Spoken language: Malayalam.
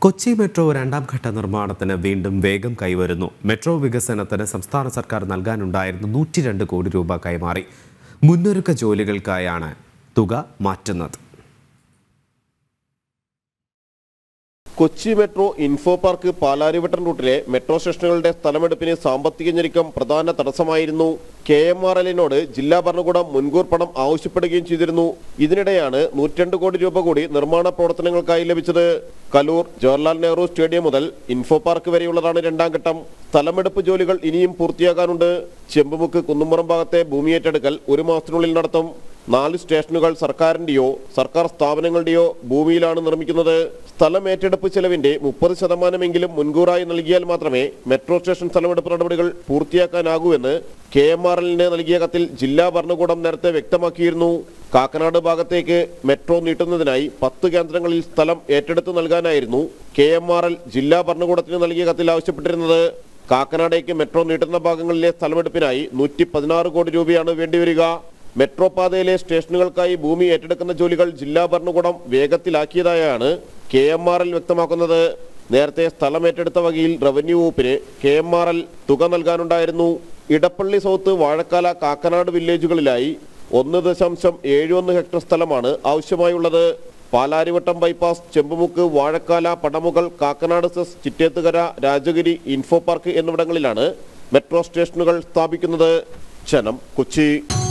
കൊച്ചി മെട്രോ രണ്ടാം ഘട്ട നിർമ്മാണത്തിന് വീണ്ടും വേഗം കൈവരുന്നു മെട്രോ വികസനത്തിന് സംസ്ഥാന സർക്കാർ നൽകാനുണ്ടായിരുന്ന നൂറ്റി രണ്ട് കോടി രൂപ കൈമാറി മുന്നൊരുക്ക ജോലികൾക്കായാണ് തുക മാറ്റുന്നത് Kochi metro info park Palarivattom റൂട്ടിലെ മെട്രോ സ്റ്റേഷനുകളുടെ സ്ഥലമെടുപ്പിന് സാമ്പത്തിക ഞെരുക്കം പ്രധാന തടസ്സമായിരുന്നു കെ എം ആർ എല്ലിനോട് ജില്ലാ ഭരണകൂടം മുൻകൂർ പണം ആവശ്യപ്പെടുകയും ചെയ്തിരുന്നു ഇതിനിടെയാണ് നൂറ്റിരണ്ട് കോടി രൂപ കൂടി നിർമ്മാണ പ്രവർത്തനങ്ങൾക്കായി ലഭിച്ചത് കലൂർ ജവഹർലാൽ നെഹ്റു സ്റ്റേഡിയം മുതൽ ഇൻഫോ പാർക്ക് വരെയുള്ളതാണ് രണ്ടാം ഘട്ടം സ്ഥലമെടുപ്പ് ജോലികൾ ഇനിയും പൂർത്തിയാകാനുണ്ട് ചെമ്പുമുക്ക് കുന്നുംപുറം ഭാഗത്തെ ഭൂമി ഏറ്റെടുക്കൽ ഒരു മാസത്തിനുള്ളിൽ നടത്തും നാല് സ്റ്റേഷനുകൾ സർക്കാരിന്റെയോ സർക്കാർ സ്ഥാപനങ്ങളുടെയോ ഭൂമിയിലാണ് നിർമ്മിക്കുന്നത് സ്ഥലം ഏറ്റെടുപ്പ് ചെലവിന്റെ മുപ്പത് ശതമാനമെങ്കിലും മുൻകൂറായി നൽകിയാൽ മാത്രമേ മെട്രോ സ്റ്റേഷൻ സ്ഥലമെടുപ്പ് നടപടികൾ പൂർത്തിയാക്കാനാകൂ എന്ന് കെ എം ആർ എല്ലിന് നൽകിയ കത്തിൽ ജില്ലാ ഭരണകൂടം നേരത്തെ വ്യക്തമാക്കിയിരുന്നു കാക്കനാട് ഭാഗത്തേക്ക് മെട്രോ നീട്ടുന്നതിനായി പത്ത് കേന്ദ്രങ്ങളിൽ സ്ഥലം ഏറ്റെടുത്ത് നൽകാനായിരുന്നു കെ എം ആർ എൽ ജില്ലാ ഭരണകൂടത്തിന് നൽകിയ കത്തിൽ ആവശ്യപ്പെട്ടിരുന്നത് കാക്കനാടേക്ക് മെട്രോ നീട്ടുന്ന ഭാഗങ്ങളിലെ സ്ഥലമെടുപ്പിനായി നൂറ്റി പതിനാറ് കോടി രൂപയാണ് വേണ്ടിവരിക മെട്രോ പാതയിലെ സ്റ്റേഷനുകൾക്കായി ഭൂമി ഏറ്റെടുക്കുന്ന ജോലികൾ ജില്ലാ ഭരണകൂടം വേഗത്തിലാക്കിയതായാണ് കെ എം ആർ എൽ വ്യക്തമാക്കുന്നത് നേരത്തെ സ്ഥലം ഏറ്റെടുത്ത വകയിൽ റവന്യൂ വകുപ്പിന് കെ എം ആർ എൽ തുക നൽകാനുണ്ടായിരുന്നു ഇടപ്പള്ളി സൗത്ത് വാഴക്കാല കാക്കനാട് വില്ലേജുകളിലായി ഒന്ന് ദശാംശം ഏഴ് ഒന്ന് ഹെക്ടർ സ്ഥലമാണ് ആവശ്യമായുള്ളത് Palarivattom bypass Chembumukku Vazhakkala Padamugal Kakkanad SEZ Chittethukara Rajagiri info park എന്നിവിടങ്ങളിലാണ് മെട്രോ സ്റ്റേഷനുകൾ സ്ഥാപിക്കുന്നത് ജനം കൊച്ചി